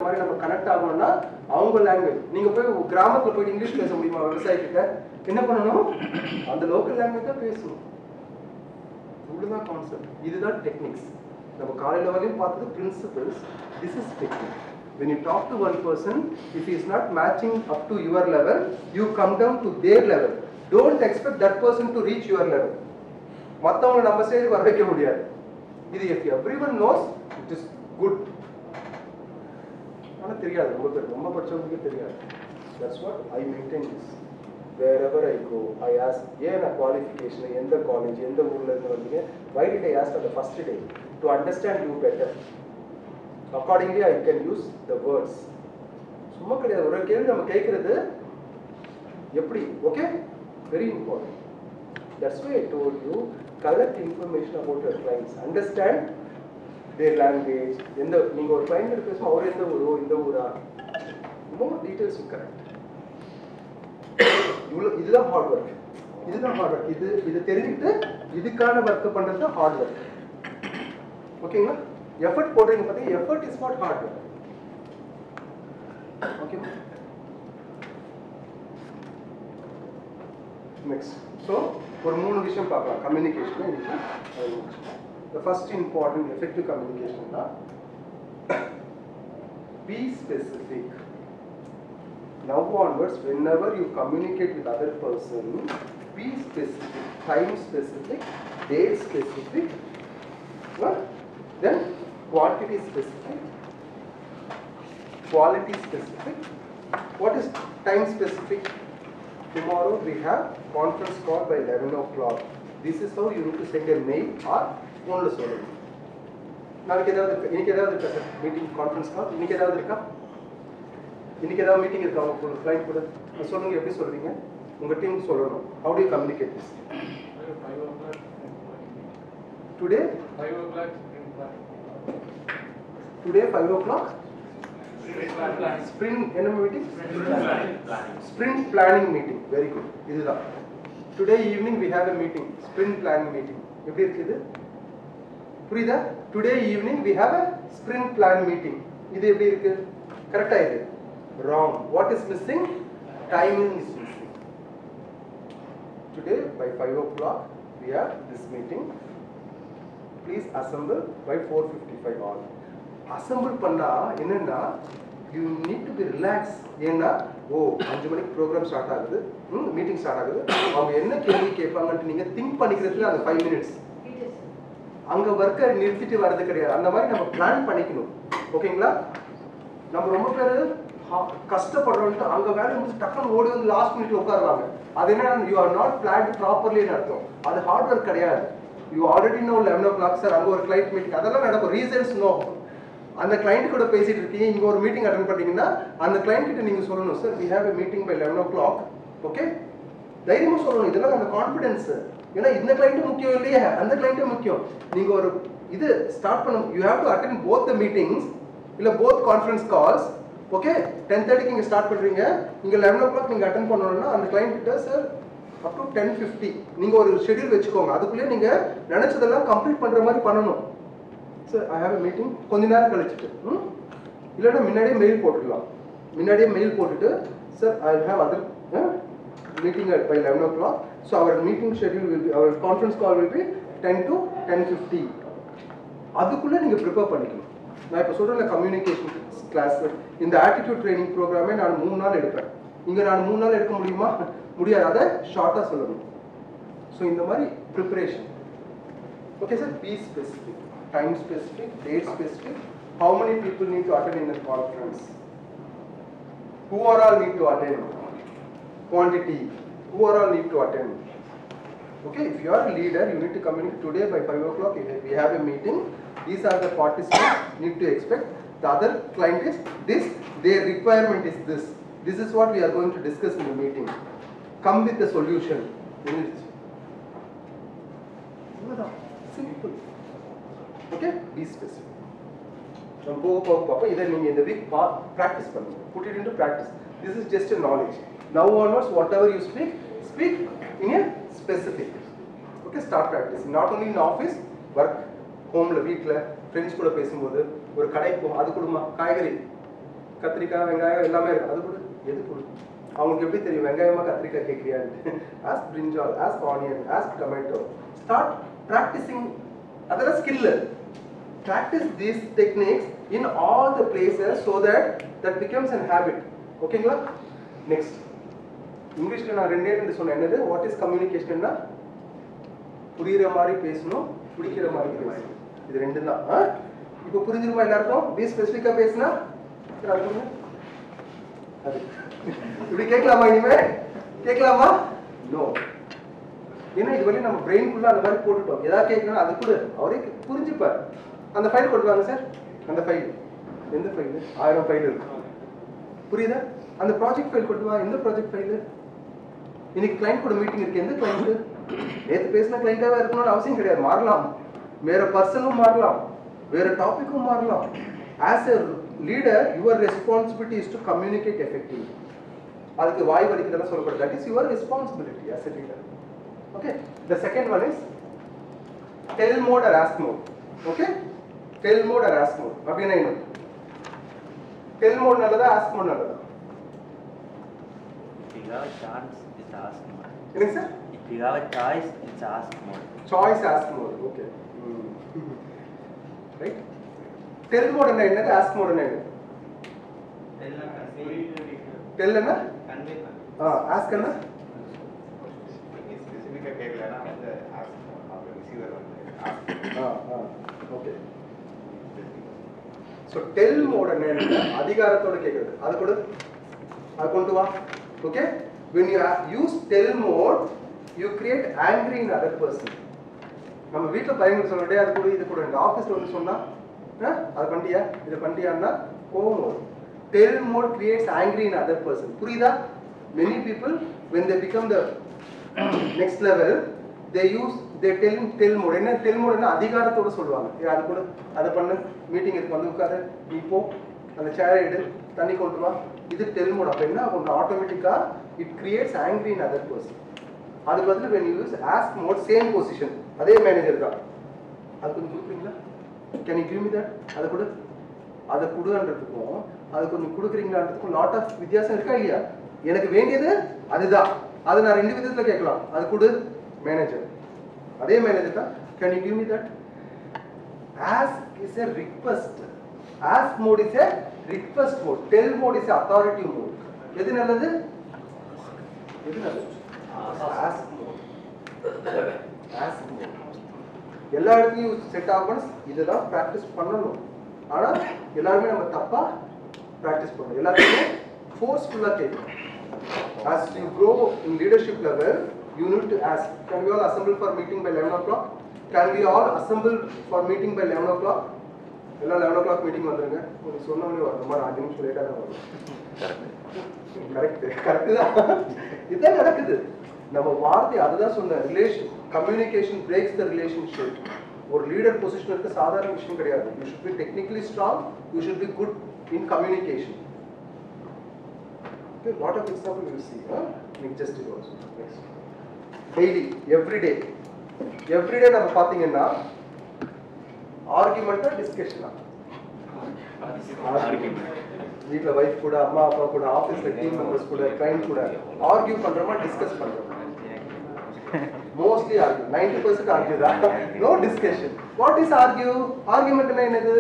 மாதிரி நம்ம கனெக்ட் ஆகணும்னா அவங்க லாங்குவேஜ் நீங்க போய் கிராமத்துல போய் இங்கிலீஷ் பேச முடியுமா விவசாயிகிட்ட என்ன பண்ணணும் அந்த லோக்கல் லாங்குவேஜ் தான் பேசணும் இவ்வளவுதான் கான்செப்ட் இதுதான் டெக்னிக்ஸ் நம்ம காலையில வரையும் பார்த்தது principles this is technique when you talk to one person if he is not matching up to your level you come down to their level don't expect that person to reach your level மத்தவங்க நம்ம ஸ்டேஜுக்கு வர வைக்க முடியாது இது if everyone knows it is good ஆனா தெரியாது ரொம்ப பேர் ரொம்ப படிச்சவங்களுக்கே தெரியாது that's what I maintain this wherever I go I ask ஏன் நான் குவாலிஃபிகேஷன் எந்த காலேஜ் எந்த ஊர்ல இருந்து வந்தீங்க வை டிட் ஐ ஆஸ்க் அந்த first day to understand you better accordingly I can use the words சும்மா கிடையாது ஒரு கேள்வி நம்ம கேட்கறது எப்படி okay very important that's why I told you collect information about your clients understand their language எந்த நீங்க ஒரு கிளைண்ட் பேசும் அவர் எந்த ஊரோ இந்த ஊரா மோர் டீடைல்ஸ் யூ கரெக்ட் இவ்வளோ இதுதான் ஹார்ட் ஒர்க் இதுதான் ஹார்ட் ஒர்க் இது இது தெரிஞ்சுக்கிட்டு இதுக்கான ஒர்க் பண்றது தான் ஹார்ட் ஒர்க் ஓகேங்களா எஃபர்ட் போடுறீங்க பார்த்தீங்க effort is not hard work ஓகேவா நெக்ஸ்ட் ஸோ ஒரு மூணு விஷயம் பார்க்கலாம் கம்யூனிகேஷன் இன்னைக்கு the first important effective communication தான் be specific now onwards whenever you communicate with other person be specific time specific date specific what? then quantity specific quality specific what is time specific tomorrow we have conference call by 11 o'clock this is how you need to send a mail or phone சொல்லணும் நாளைக்கு ஏதாவது இருக்கு இன்னைக்கு ஏதாவது இருக்கா sir meeting conference call இன்னைக்கு ஏதாவது இருக்கா இன்னைக்கு ஏதாவது மீட்டிங் இருக்கா உங்க கிளைண்ட் கூட அஹ் சொல்லுங்க எப்படி சொல்றீங்க உங்க டீம் சொல்லணும் how to communicate this Five o'clock. Today Five o'clock. spring plan. Today five o'clock Spring plan. Spring என்ன meeting Spring planning. Spring planning meeting very good இதுதான் today evening we have a meeting spring planning meeting எப்படி இருக்குது புரியுதா today evening we have a spring plan meeting இது எப்படி இருக்கு கரெக்டா இது wrong what is missing timing is missing today by five o'clock we have this meeting please assemble by four fifty five all assemble பண்ணா என்னன்னா you need to be relax ஏன்னா ஓ அஞ்சு மணிக்கு ப்ரோக்ராம் ஸ்டார்ட் ஆகுது meeting start ஆகுது அவங்க என்ன கேள்வி கேட்பாங்கன்ட்டு நீங்க திங்க் பண்ணிக்கிறதுல அந்த ஃபைவ் மினிட்ஸ் அங்க ஒர்க்கை நிறுத்திட்டு வர்றது கிடையாது அந்த மாதிரி நம்ம பிளான் பண்ணிக்கணும் ஓகேங்களா நம்ம ரொம்ப பேர் கஷ்டப்படுறோம்ட்டு அங்க வேலை முடிச்சு டக்குனு ஓடி வந்து லாஸ்ட் மினிட்ல உட்காருவாங்க அது என்ன யூ ஆர் நாட் பிளான் ப்ராப்பர்லின்னு அர்த்தம் அது ஹார்ட் ஒர்க் கிடையாது you already know eleven o'clock sir அங்க ஒரு கிளைண்ட் மீட்டிங் அதெல்லாம் நடக்கும் ரீசன்ஸ் நோ அந்த கிளைண்ட் கூட பேசிட்டு இருக்கீங்க இங்க ஒரு மீட்டிங் அட்டன் பண்ணீங்கன்னா அந்த கிளைண்ட் கிட்ட நீங்க சொல்லணும் sir we have a meeting by eleven o'clock okay தைரியமா சொல்லணும் இதெல்லாம் அந்த கான்ஃபிடன்ஸ் ஏன்னா இந்த கிளைண்ட்டும் முக்கியம் இல்லையே அந்த கிளைண்ட்டும் முக்கியம் நீங்க ஒரு இது ஸ்டார்ட் பண்ண you have to attend both the meetings இல்ல both conference calls okay ten தேர்ட்டிக்கு இங்க ஸ்டார்ட் பண்றீங்க இங்க லெவன் ஓ கிளாக் நீங்க அட்டன் பண்ணணும்னா அந்த கிளைண்ட் கிட்ட sir up to ten fifty நீங்க ஒரு ஷெட்யூல் வச்சுக்கோங்க அதுக்குள்ளே நீங்க நினைச்சதெல்லாம் கம்ப்ளீட் பண்ற மாதிரி பண்ணணும் சார் ஐ ஹேவ் மீட்டிங் கொஞ்ச நேரம் கழிச்சிட்டு ம் இல்லைன்னா முன்னாடியே மெயில் போட்டுடலாம் முன்னாடியே மெயில் போட்டுட்டு sir I have other meeting at by eleven o'clock so our meeting schedule will be our conference call will be ten to ten fifty அதுக்குள்ளே நீங்கள் ப்ரிப்பேர் பண்ணிக்கணும் நான் இப்போ சொல்கிறேன் கம்யூனிகேஷன் கிளாஸ் இந்த ஆட்டிடியூட் ட்ரைனிங் ப்ரோக்ராமே நான் மூணு நாள் எடுப்பேன் இங்கே நான் மூணு நாள் எடுக்க முடியுமா முடியாது அதை ஷார்ட்டாக சொல்லணும் ஸோ இந்த மாதிரி preparation Okay, sir, be specific, time specific, date specific. How many people need to attend in the conference? Who are all need to attend? Quantity, who are all need to attend? Okay, if you are a leader, you need to communicate today by 5 o'clock. We have a meeting. These are the participants need to expect. The other client is this, their requirement is this. This is what we are going to discuss in the meeting. Come with a solution. Simple okay be specific நம்ம போக போக பார்ப்போம் இதை நீங்கள் இந்த week பா practice பண்ணுங்க put it into practice this is just knowledge now onwards whatever you speak speak in a specific okay start practice not only in office work ஹோமில் வீட்டில் ஃப்ரெண்ட்ஸ் கூட பேசும்போது ஒரு கடைக்கு போகும் அது கொடுமா காய்கறி கத்திரிக்காய் வெங்காயம் எல்லாமே இருக்கு அது கொடு எது கொடு அவங்களுக்கு எப்படி தெரியும் வெங்காயமா கத்திரிக்காய் கேட்குறியான்னு as brinjal as onion as tomato start practising அதெல்லாம் skill practice these techniques in all the places so that that becomes an habit ஓகேங்களா நெக்ஸ்ட் இங்கிலீஷ்ல நான் ரெண்டே ரெண்டு சொன்னேன் என்னது வாட் இஸ் கம்யூனிகேஷன்னா புரியுற மாதிரி பேசணும் பிடிக்கிற மாதிரி பேசணும் இது ரெண்டு தான் ஆ? இப்போ புரிஞ்சிருமா எல்லாருக்கும் பி ஸ்பெசிஃபிக்கா பேசினா சரி, அது கொடுங்க. அது இப்படி கேட்கலாமா இனிமே கேட்கலாமா நோ ஏன்னா இது வரையும் நம்ம பிரெயின்குள்ள அந்த மாதிரி போட்டுட்டோம் ஏதாவது கேட்கணும் அது கூட அவரே புரிஞ்சுப்பார் அந்த ஃபைல் கொண்டு வாங்க சார் அந்த ஃபைல் எந்த ஃபைல் ஆயிரம் ஃபைல் இருக்கு புரியுதா அந்த ப்ராஜெக்ட் ஃபைல் கொண்டு வா எந்த ப்ராஜெக்ட் ஃபைல் இன்னைக்கு கிளைண்ட் கூட மீட்டிங் இருக்கு எந்த கிளைண்ட் நேற்று பேசின கிளைண்டாவே இருக்கணும்னு அவசியம் கிடையாது மாறலாம் வேற பர்சனும் மாறலாம் வேற டாபிக்கும் மாறலாம் as a leader your responsibility is to communicate effective அதுக்கு வாய் வலிக்கிறதெல்லாம் சொல்லக்கூடாது that is your responsibility as a leader okay the second one is tell mode or ask mode okay tell mode or ask mode அப்படின்னா என்ன tell mode நல்லதா ask mode நல்லதா If you have a chance, it's ask more. என்னங்க sir If you have a choice, it's ask more. Choice ask mode okay right tell mode என்ன என்னது ask mode என்ன என்னது del என்ன ஆ ask என்ன ஸ்பெசிஃபிக்காக கேட்கலன்னா வந்து ask அவங்க ரிசீவர் வந்து ask ah ah okay so tell mode என்ன அதிகாரத்தோட கேட்குறது அது கொடு அது கொண்டு வா okay when you ha- use tell mode you create angry in other person நம்ம வீட்டில் பையன் சொல்லிட்டே அது கூட இது கூட இந்த ஆஃபீஸில் வந்து சொன்னா ஆ, அது பண்ணிட்டியா இதை பண்ணிட்டியான்னா கோவம் வரும் tell mode creates angry in other person புரியுதா many people when they become the next level they use they tell tell mode என்ன டெல் மோட்னா அதிகாரத்தோட சொல்லுவாங்க ஏ அது கூட அதை பண்ணு மீட்டிங் இருக்கு வந்து உட்காரு நீ போ அந்த சேரை எடு தண்ணி கொண்டு வா இது டெல் மோட் அப்போ என்ன ஆகும் ஆட்டோமேட்டிக்கா it creates angry in other person அதுக்கு பதில் when you use ask mode same position அதே மேனேஜர் தான் அது கொஞ்சம் கொடுக்குறீங்களா can you give me that அதை கொடு அதை கொடுன்றதுக்கும் அது கொஞ்சம் கொடுக்குறீங்களான்றதுக்கும் லாட் ஆஃப் வித்தியாசம் இருக்கா இல்லையா எனக்கு வேண்டியது அதுதான் அது நான் ரெண்டு விதத்துல கேட்கலாம் அது கொடு மேனேஜர் அதே மேனேஜர் தான் can you give me that ask is a request ask mode is a request mode tell mode is authority mode எது நல்லது எது நல்லது ஆஸ்க் மோட் ஆஸ்க் மோட் எல்லா இடத்துலையும் செட் ஆகணும் இதுதான் ப்ராக்டிஸ் பண்ணணும் ஆனா எல்லாருமே நம்ம தப்பா ப்ராக்டிஸ் பண்ணணும் எல்லாருமே ஃபோர்ஸ்ஃபுல்லாக கேட்கணும் as you grow in leadership level you need to ask can we all assemble for meeting by 11 o'clock can we all assemble for meeting by 11 o'clock எல்லாம் லெவன் ஓ கிளாக் மீட்டிங் வந்துருங்க நீ சொன்னவனே வரும் மாதிரி அஞ்சு நிமிஷம் லேட்டாக தான் வரும் கரெக்ட் கரெக்ட் தான் இதுதான் நடக்குது நம்ம வார்த்தை அதுதான் சொன்ன relation communication breaks the relationship ஒரு லீடர் பொசிஷன் இருக்க சாதாரண விஷயம் கிடையாது you should be technically strong you should be good in communication Okay, lot of example you will see. Huh? Make just it also. Next. Daily, every day. Every day நம்ம பார்த்தீங்கன்னா ஆர்குமெண்ட்டா டிஸ்கஷனா வீட்டில் wife கூட அம்மா அப்பா கூட ஆஃபீஸில் டீம் மெம்பர்ஸ் கூட client கூட ஆர்கியூ பண்றோமா டிஸ்கஸ் பண்றோமா mostly argue ninety percent argue தான் no discussion what is argue ஆர்குமெண்ட்னா என்னது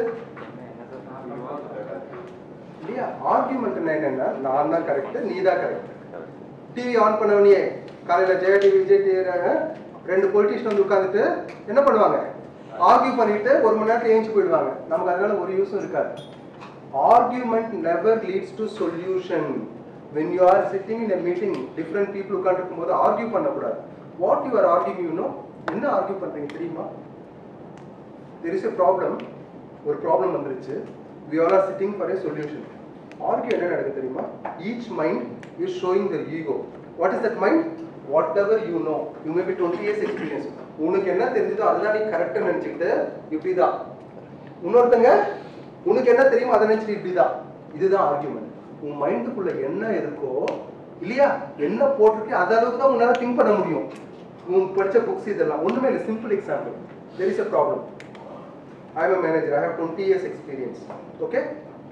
இல்லையா ஆர்கியூமெண்ட் என்னன்னா நான் தான் கரெக்ட் நீ தான் கரெக்ட் டிவி ஆன் பண்ணவனே காலையில ஜெய டிவி விஜய் டிவி ரெண்டு பொலிட்டிஷியன் வந்து உட்காந்துட்டு என்ன பண்ணுவாங்க ஆர்கியூ பண்ணிட்டு ஒரு மணி நேரத்துல ஏஞ்சி போயிடுவாங்க நமக்கு அதனால ஒரு யூஸும் இருக்காது argument never leads to solution when you are sitting in a meeting different people உட்காந்துருக்கும் போது ஆர்கியூ பண்ணக்கூடாது what you are argue you know என்ன ஆர்கியூ பண்றீங்க தெரியுமா there is a problem ஒரு ப்ராப்ளம் வந்துருச்சு we all are sitting for a solution argue என்ன நடக்குது தெரியுமா each mind is showing their ego what is that mind whatever you know you may be 20 years experience உனக்கு என்ன தெரிஞ்சதோ அதுதான் நீ கரெக்டா நினைச்சுக்கிட்டு இப்படிதான் இன்னொருத்தங்க உனக்கு என்ன தெரியுமோ அதை நினைச்சிட்டு இப்படிதான் இதுதான் ஆர்கியூமெண்ட் உன் மைண்டுக்குள்ள என்ன இருக்கோ இல்லையா என்ன போட்டிருக்கு அது அளவுக்கு தான் உன்னால திங்க் பண்ண முடியும் உன் படிச்ச புக்ஸ் இதெல்லாம் ஒண்ணுமே இல்லை simple example there is a problem I am a manager. I have 20 years experience. Okay?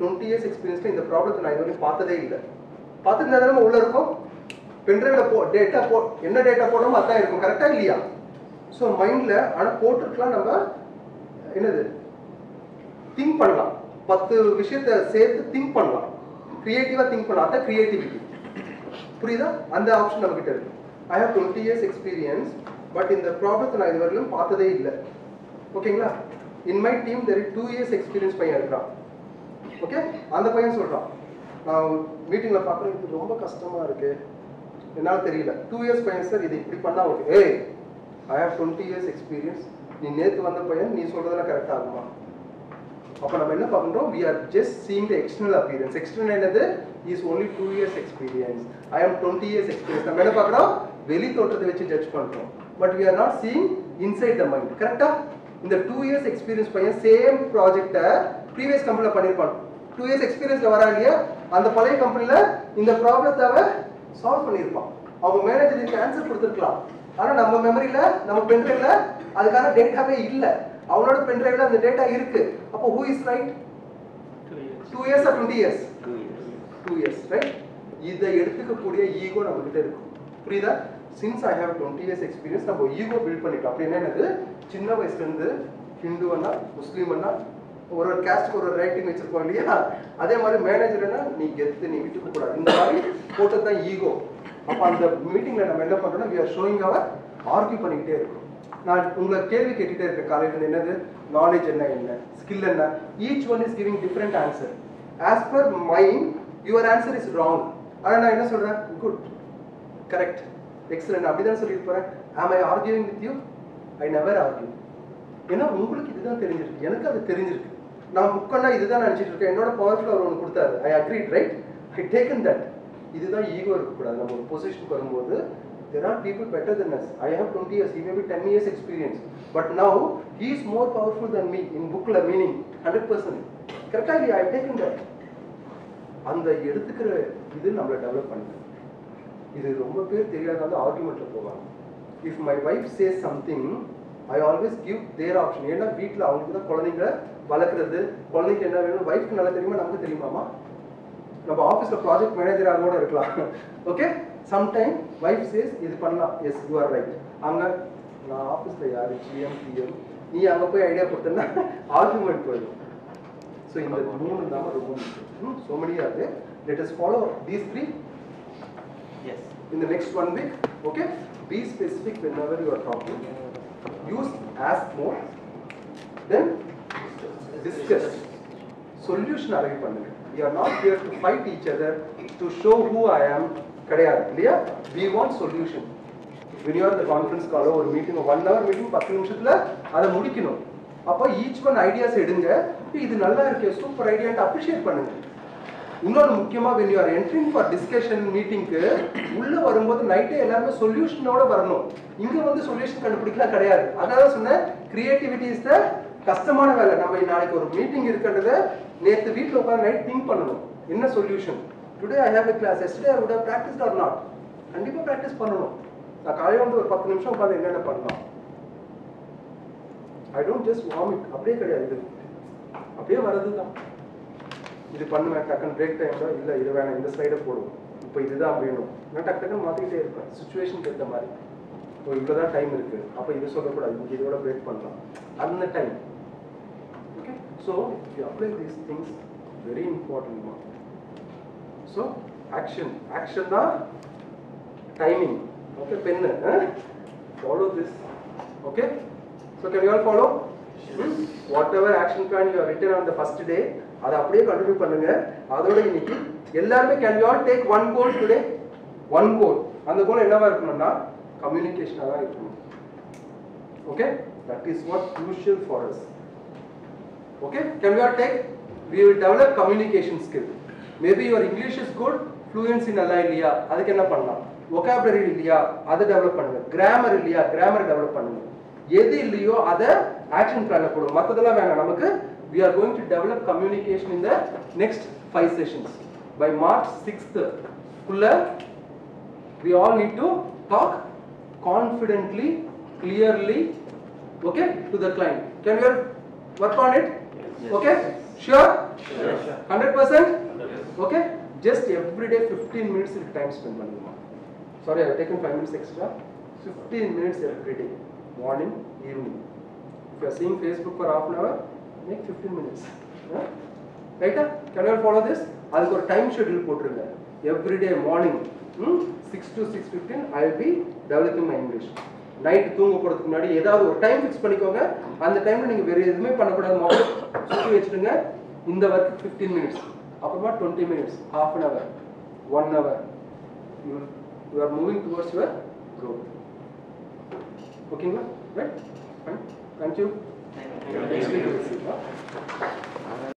Twenty years எக்ஸ்பீரியன்ஸ்ல இந்த ப்ராப்ளத்தை நான் இது வரைக்கும் பார்த்ததே இல்லை பார்த்துருந்தா தானே உள்ள இருக்கும் பென்ட்ரைவ்ல போ டேட்டா போ என்ன டேட்டா போடணுமோ அதான் இருக்கும் கரெக்டா இல்லையா ஸோ மைண்ட்ல ஆனால் போட்டிருக்கலாம் நம்ம என்னது திங்க் பண்ணலாம் பத்து விஷயத்தை சேர்த்து திங்க் பண்ணலாம் கிரியேட்டிவா திங்க் பண்ணலாம் அதான் கிரியேட்டிவிட்டி புரியுதா அந்த ஆப்ஷன் நம்ம கிட்ட இருக்கு I have twenty years experience but இந்த ப்ராப்ளத்தை நான் இது வரையிலும் பார்த்ததே இல்லை ஓகேங்களா in my team there two years experience பையன் இருக்கிறான் ஓகே அந்த பையன் சொல்றான் நான் மீட்டிங்ல பார்க்குறேன் இது ரொம்ப கஷ்டமா இருக்கு என்னால் தெரியல டூ இயர்ஸ் பையன் சார் இது இப்படி பண்ணா ஓகே ஏய் I have twenty years experience நீ நேத்து வந்த பையன் நீ சொல்றதெல்லாம் கரெக்ட் ஆகுமா அப்ப நம்ம என்ன பார்க்கணும் we are just seeing the external appearance external என்னது is only two years experience i am 20 years experience நம்ம என்ன பார்க்கறோம் வெளி தோற்றத்தை வச்சு ஜட்ஜ் பண்றோம் but we are not seeing inside the mind கரெக்டா இந்த டூ இயர்ஸ் எக்ஸ்பீரியன்ஸ் பையன் சேம் ப்ராஜெக்ட்டை ப்ரீவியஸ் கம்பெனில பண்ணிருப்பான் டூ இயர்ஸ் எக்ஸ்பீரியன்ஸ்ல வரா இல்லையா அந்த பழைய கம்பெனில இந்த ப்ராப்ளத்தை அவன் சால்வ் பண்ணியிருப்பான் அவங்க மேனேஜர் இதுக்கு ஆன்சர் கொடுத்துருக்கலாம் ஆனா நம்ம மெமரியில நம்ம பென்ட்ரைவ்ல அதுக்கான டேட்டாவே இல்ல அவனோட பென்ட்ரைவ்ல அந்த டேட்டா இருக்கு அப்போ who is right two years or twenty years two years two years right இதை எடுத்துக்கக்கூடிய ஈகோ நம்ம கிட்ட இருக்கும் புரியுதா since I have twenty years experience நம்ம ஈகோ பில்ட் பண்ணிட்டோம் அப்படின்னா என்னது சின்ன வயசுல இருந்து ஹிந்துவனா முஸ்லீம்னா ஒரு ஒரு கேஸ்ட்க்கு ஒரு ரேட்டிங் வச்சிருப்போம் இல்லையா அதே மாதிரி மேனேஜர்னா நீ கெத்து நீ விட்டுக்க கூடாது இந்த மாதிரி போட்டது தான் ஈகோ அப்போ அந்த மீட்டிங்ல நம்ம என்ன பண்றோம்னா we are showing our argue பண்ணிக்கிட்டே இருக்கோம் நான் உங்களை கேள்வி கேட்டுட்டே இருக்கேன் காலையில இருந்து என்னது நாலேஜ் என்ன என்ன ஸ்கில் என்ன each one is giving different answer as per mind your answer is wrong ஆனா நான் என்ன சொல்றேன் குட் கரெக்ட் எக்ஸலன்ட் அப்படிதான் சொல்லிட்டு போறேன் am I arguing with you I never argue ஏன்னா உங்களுக்கு இதுதான் தெரிஞ்சிருக்கு எனக்கு அது தெரிஞ்சிருக்கு நான் முக்கண்ணா இதுதான் நினைச்சிட்டு இருக்கேன் என்னோட பவர்ஃபுல் அவர் ஒன்று கொடுத்தாரு I agreed right I taken that இதுதான் ஈகோ இருக்கக்கூடாது நம்ம ஒரு பொசிஷனுக்கு வரும்போது there are people better than us i have 20 years he may be 10 years experience but now he is more powerful than me in bookல meaning 100% கரெக்டா இல்லையா i taken that அந்த எடுத்துக்கிற இது நம்மள டெவலப் பண்ணுது இது ரொம்ப பேர் தெரியாதனால ஆர்குமெண்ட்ல போவாங்க if my wife says something I always give their option ஏன்னா வீட்டில் அவங்களுக்கு தான் குழந்தைங்கள வளர்க்குறது குழந்தைக்கு என்ன வேணும் வைஃப்க்கு நல்லா தெரியுமா நமக்கு தெரியுமாமா நம்ம ஆஃபீஸ்ல ப்ராஜெக்ட் மேனேஜராக கூட இருக்கலாம் ஓகே சம்டைம் வைஃப் சேஸ் இது பண்ணலாம் எஸ் யூ ஆர் ரைட் அங்க நான் ஆஃபீஸ்ல யாரு ஜிஎம் பிஎம் நீ அங்க போய் ஐடியா கொடுத்தேன்னா ஆர்குமெண்ட் போயிடும் ஸோ இந்த மூணு தான் ரொம்ப முக்கியம் so many are there let us follow these three S in the next one week okay be specific whenever you are talking use ask more then discuss solution arrive பண்ணுங்க we are not here to fight each other to show who i am கிடையாது இல்லையா we want solution when you are in the conference call ஒரு meeting one hour meeting பத்து நிமிஷத்துல அதை முடிக்கணும் அப்போ each one ideas எடுங்க "ஏய், இது நல்லா இருக்கே சூப்பர் ஐடியான்ட்டு அப்ரிஷியேட் பண்ணுங்க இன்னொன்று முக்கியமா when you are entering for discussion மீட்டிங்க்கு உள்ள வரும்போது நைட்டே எல்லாருமே சொல்யூஷனோட வரணும் இங்க வந்து சொல்யூஷன் கண்டுபிடிக்கலாம் கிடையாது அதான் சொன்னேன் கிரியேட்டிவிட்டி இஸ் த கஷ்டமான வேலை நம்ம நாளைக்கு ஒரு மீட்டிங் இருக்கின்றத நேத்து வீட்ல உட்கார்ந்து நைட் திங்க் பண்ணணும் என்ன solution today I have a class yesterday I would have practice or not கண்டிப்பா ப்ராக்டிஸ் பண்ணணும் நான் காலையில வந்து ஒரு பத்து நிமிஷம் உட்காந்து என்னென்ன பண்ணலாம் ஐ டோன்ட் ஜஸ்ட் வாமிட் அப்படியே கிடையாது இது அப்படியே வர்றது தான் இது பண்ணுவேன் டக்குன்னு பிரேக் டைம்ல இல்லை இது வேணாம் இந்த ஸ்லைடை போடுவோம் இப்போ இதுதான் வேணும் நான் டக்கு டக்குன்னு மாற்றிக்கிட்டே இருப்பேன் சுச்சுவேஷனுக்கு ஏற்ற மாதிரி இப்போ இவ்வளோ தான் டைம் இருக்கு அப்போ இது சொல்லக்கூடாது இங்கே இதோட பிரேக் பண்ணலாம் அந்த time okay so you apply these things very important so action action தான் டைமிங் ஓகே பென்னு follow this okay so can you all follow whatever action plan you written on the first day அதை அப்படியே continue பண்ணுங்க அதோட இன்னைக்கு எல்லாருமே can you all take one goal today one goal அந்த goal என்னவா இருக்கணும்னா கம்யூனிகேஷனாக தான் இருக்கணும் okay that is what crucial for us okay can we all take we will develop communication skill maybe your english is good fluency நல்லா இல்லையா அதுக்கு என்ன பண்ணலாம் vocabulary இல்லையா அதை டெவலப் பண்ணுங்க கிராமர் இல்லையா கிராமர் டெவலப் பண்ணுங்க எது இல்லையோ அதை ஆக்ஷன் பிளான்ல போடுங்க மத்ததெல்லாம் வேணாம் நமக்கு we are going to develop communication in the next five sessions by march 6th குள்ள we all need to talk confidently clearly okay to the client can we all work on it Yes. okay sure Sure. Hundred percent okay just everyday fifteen minutes time spend பண்ணுங்கம்மா sorry I taken five minutes extra fifteen minutes everyday morning evening if you are seeing Facebook for half an hour make fifteen minutes ரைட்டா can you follow this அதுக்கு ஒரு time schedule போட்டுருங்க everyday morning six to six fifteen I will be developing my English night தூங்க போகிறதுக்கு முன்னாடி ஏதாவது ஒரு time fix பண்ணிக்கோங்க அந்த டைமில் நீங்கள் வேறு எதுவுமே பண்ணக்கூடாது மொபைல் சுற்றி வச்சுடுங்க இந்த ஒர்க் ஃபிஃப்டீன் மினிட்ஸ் அப்புறமா twenty minutes half an hour one hour you you are moving towards your growth ஓகேங்களா right fine thank you Thank you. Next week